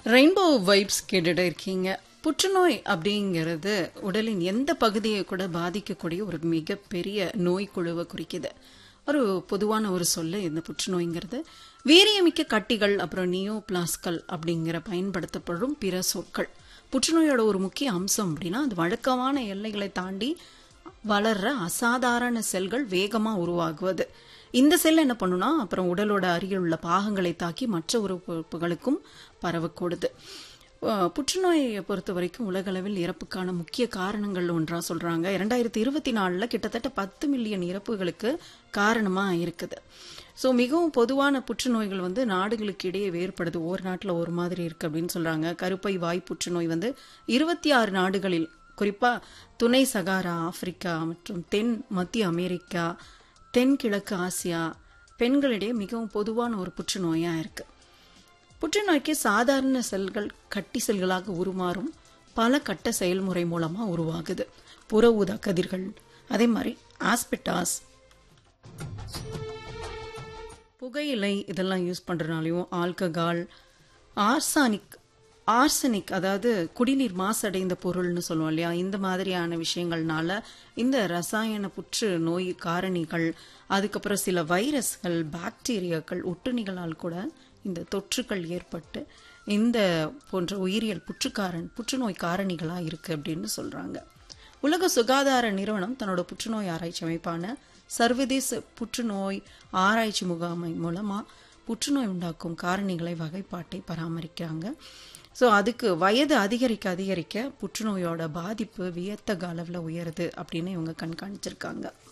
rainbow vibes கேட்டுட்டு இருக்கீங்க புற்றுநோய் அப்படிங்கிறது உடலின் எந்த பகுதியை கூட பாதிக்கக்கூடிய ஒரு மிகப்பெரிய நோய் குழுவை குறிக்குது ஒரு பொதுவான ஒரு சொல்லு இந்த புற்றுநோய்ங்கிறது வீரியமிக்க கட்டிகள் அப்புறம் நியோ பிளாஸ்கல் அப்படிங்கிற பயன்படுத்தப்படும் பிற சொற்கள் புற்றுநோயோட ஒரு முக்கிய அம்சம் அப்படின்னா அது வழக்கமான எல்லைகளை தாண்டி வளர்ற அசாதாரண செல்கள் வேகமா உருவாகுவது இந்த செல் என்ன பண்ணுனா அப்புறம் உடலோட அருகில் உள்ள பாகங்களை தாக்கி மற்ற உறுப்புகளுக்கும் பரவக்கூடுது அஹ் புற்றுநோயை பொறுத்த வரைக்கும் உலகளவில் இறப்புக்கான முக்கிய காரணங்கள் ஒன்றா சொல்றாங்க இரண்டாயிரத்தி இருபத்தி நாலுல கிட்டத்தட்ட பத்து மில்லியன் இறப்புகளுக்கு காரணமா இருக்குது ஸோ மிகவும் பொதுவான புற்றுநோய்கள் வந்து நாடுகளுக்கு இடையே வேறுபடுது ஒவ்வொரு நாட்டில் ஒரு மாதிரி இருக்கு அப்படின்னு சொல்றாங்க கருப்பை வாய் புற்றுநோய் வந்து இருபத்தி ஆறு நாடுகளில் குறிப்பா துணை சகாரா ஆப்பிரிக்கா மற்றும் தென் மத்திய அமெரிக்கா தென்கிழக்கு ஆசியா பெண்களிடையே மிகவும் பொதுவான ஒரு புற்றுநோயா இருக்கு புற்றுநோய்க்கு சாதாரண செல்கள் கட்டி செல்களாக உருமாறும் பல கட்ட செயல்முறை மூலமா உருவாகுது புற ஊதா கதிர்கள் அதே மாதிரி ஆஸ்பெட்டாஸ் புகையிலை இதெல்லாம் யூஸ் பண்றதுனாலையும் ஆல்கஹால் ஆர்சானிக் ஆர்சனிக் அதாவது குடிநீர் மாசடைந்த பொருள்னு சொல்லுவோம் இல்லையா இந்த மாதிரியான விஷயங்கள்னால இந்த ரசாயன புற்று நோய் காரணிகள் அதுக்கப்புறம் சில வைரஸ்கள் பாக்டீரியாக்கள் ஒட்டுணிகளால் கூட இந்த தொற்றுக்கள் ஏற்பட்டு இந்த போன்ற உயிரியல் புற்றுக்காரன் புற்றுநோய் காரணிகளா இருக்கு அப்படின்னு சொல்றாங்க உலக சுகாதார நிறுவனம் தன்னோட புற்றுநோய் ஆராய்ச்சி அமைப்பான சர்வதேச புற்றுநோய் ஆராய்ச்சி முகாமை மூலமா புற்றுநோய் உண்டாக்கும் காரணிகளை வகைப்பாட்டை பராமரிக்கிறாங்க ஸோ அதுக்கு வயது அதிகரிக்க அதிகரிக்க புற்றுநோயோட பாதிப்பு வியத்தக அளவில் உயருது அப்படின்னு இவங்க கண்காணிச்சிருக்காங்க